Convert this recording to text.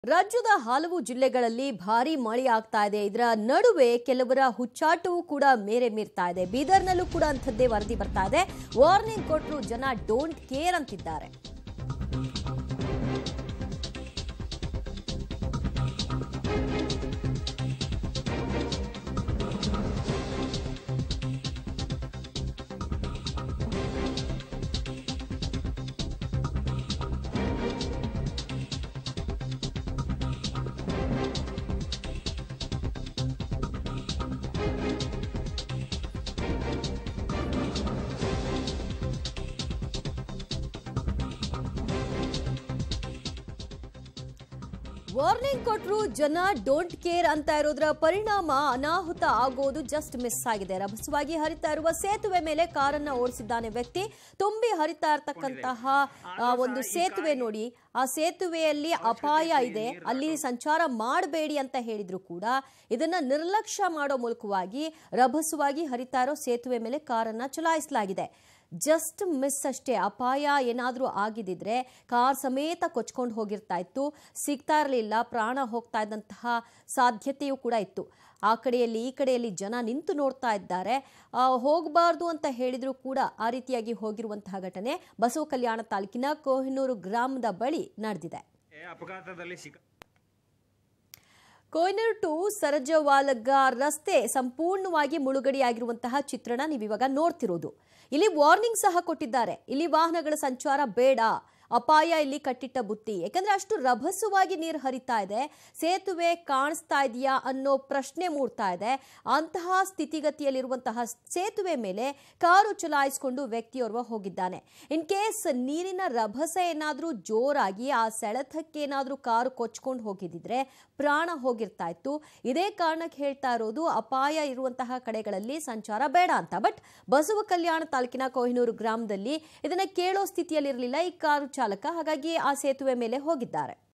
ರಾಜ್ಯದ ಹಲವು ಜಿಲ್ಲೆಗಳಲ್ಲಿ ಭಾರಿ ಮಳೆ ಆಗ್ತಾ ಇದೆ ಇದರ ನಡುವೆ ಕೆಲವರ ಹುಚ್ಚಾಟವೂ ಕೂಡ ಮೇರೆ ಮೀರ್ತಾ ಇದೆ ಬೀದರ್ನಲ್ಲೂ ಕೂಡ ಅಂಥದ್ದೇ ವರದಿ ಬರ್ತಾ ಇದೆ ವಾರ್ನಿಂಗ್ ಕೊಟ್ಟರು ಜನ ಡೋಂಟ್ ಕೇರ್ ಅಂತಿದ್ದಾರೆ ವಾರ್ನಿಂಗ್ ಕೊಟ್ಟರು ಜನ ಡೋಂಟ್ ಕೇರ್ ಅಂತ ಇರೋದ್ರ ಪರಿಣಾಮ ಅನಾಹುತ ಆಗೋದು ಜಸ್ಟ್ ಮಿಸ್ ಆಗಿದೆ ರಭಸವಾಗಿ ಹರಿತಾ ಇರುವ ಸೇತುವೆ ಮೇಲೆ ಕಾರನ್ನ ಓಡಿಸಿದ್ದಾನೆ ವ್ಯಕ್ತಿ ತುಂಬಿ ಹರಿತಾ ಇರತಕ್ಕಂತಹ ಆ, ಒಂದು ಸೇತುವೆ ನೋಡಿ ಆ ಸೇತುವೆಯಲ್ಲಿ ಅಪಾಯ ಇದೆ ಅಲ್ಲಿ ಸಂಚಾರ ಮಾಡಬೇಡಿ ಅಂತ ಹೇಳಿದ್ರು ಕೂಡ ಇದನ್ನ ನಿರ್ಲಕ್ಷ್ಯ ಮಾಡೋ ಮೂಲಕವಾಗಿ ರಭಸವಾಗಿ ಹರಿತಾ ಇರೋ ಸೇತುವೆ ಮೇಲೆ ಕಾರನ್ನ ಚಲಾಯಿಸಲಾಗಿದೆ ಜಸ್ಟ್ ಮಿಸ್ ಅಷ್ಟೇ ಅಪಾಯ ಏನಾದರೂ ಆಗಿದ್ದಿದ್ರೆ ಕಾರ್ ಸಮೇತ ಕೊಚ್ಕೊಂಡು ಹೋಗಿರ್ತಾ ಇತ್ತು ಸಿಗ್ತಾ ಇರಲಿಲ್ಲ ಪ್ರಾಣ ಹೋಗ್ತಾ ಇದ್ದಂತಹ ಸಾಧ್ಯತೆಯೂ ಕೂಡ ಇತ್ತು ಆ ಕಡೆಯಲ್ಲಿ ಈ ಕಡೆಯಲ್ಲಿ ಜನ ನಿಂತು ನೋಡ್ತಾ ಇದ್ದಾರೆ ಹೋಗಬಾರ್ದು ಅಂತ ಹೇಳಿದ್ರು ಕೂಡ ಆ ರೀತಿಯಾಗಿ ಹೋಗಿರುವಂತಹ ಘಟನೆ ಬಸವ ಕಲ್ಯಾಣ ತಾಲೂಕಿನ ಕೊಹಿನೂರು ಗ್ರಾಮದ ಬಳಿ ನಡೆದಿದೆ ಅಪಘಾತದಲ್ಲಿ ಸಿಕ್ಕ ಕೊಯ್ನೂರು ಟು ಸರಜವಾಲಗ ರಸ್ತೆ ಸಂಪೂರ್ಣವಾಗಿ ಮುಳುಗಡೆಯಾಗಿರುವಂತಹ ಚಿತ್ರಣ ನೀವಿವಾಗ ನೋಡ್ತಿರೋದು ಇಲ್ಲಿ ವಾರ್ನಿಂಗ್ ಸಹ ಕೊಟ್ಟಿದ್ದಾರೆ ಇಲ್ಲಿ ವಾಹನಗಳ ಸಂಚಾರ ಬೇಡ ಅಪಾಯ ಇಲ್ಲಿ ಕಟ್ಟಿಟ್ಟ ಬುತ್ತಿ ಯಾಕಂದ್ರೆ ಅಷ್ಟು ರಭಸವಾಗಿ ನೀರು ಹರಿತಾ ಇದೆ ಸೇತುವೆ ಕಾಣಿಸ್ತಾ ಇದೆಯಾ ಅನ್ನೋ ಪ್ರಶ್ನೆ ಮೂಡ್ತಾ ಇದೆ ಅಂತಹ ಸ್ಥಿತಿಗತಿಯಲ್ಲಿರುವಂತಹ ಸೇತುವೆ ಮೇಲೆ ಕಾರು ಚಲಾಯಿಸಿಕೊಂಡು ವ್ಯಕ್ತಿಯೋರ್ವ ಹೋಗಿದ್ದಾನೆ ಇನ್ ಕೇಸ್ ನೀರಿನ ರಭಸ ಏನಾದರೂ ಜೋರಾಗಿ ಆ ಸೆಳೆತಕ್ಕೇನಾದರೂ ಕಾರು ಕೊಚ್ಕೊಂಡು ಹೋಗಿದ್ದಿದ್ರೆ ಪ್ರಾಣ ಹೋಗಿರ್ತಾ ಇತ್ತು ಇದೇ ಕಾರಣಕ್ಕೆ ಹೇಳ್ತಾ ಇರೋದು ಅಪಾಯ ಇರುವಂತಹ ಕಡೆಗಳಲ್ಲಿ ಸಂಚಾರ ಬೇಡ ಅಂತ ಬಟ್ ಬಸವ ಕಲ್ಯಾಣ ತಾಲೂಕಿನ ಕೊಹಿನೂರು ಗ್ರಾಮದಲ್ಲಿ ಇದನ್ನ ಕೇಳೋ ಸ್ಥಿತಿಯಲ್ಲಿರಲಿಲ್ಲ ಈ ಕಾರು ಚಾಲಕ ಹಾಗಾಗಿ ಆ ಸೇತುವೆ ಮೇಲೆ ಹೋಗಿದ್ದಾರೆ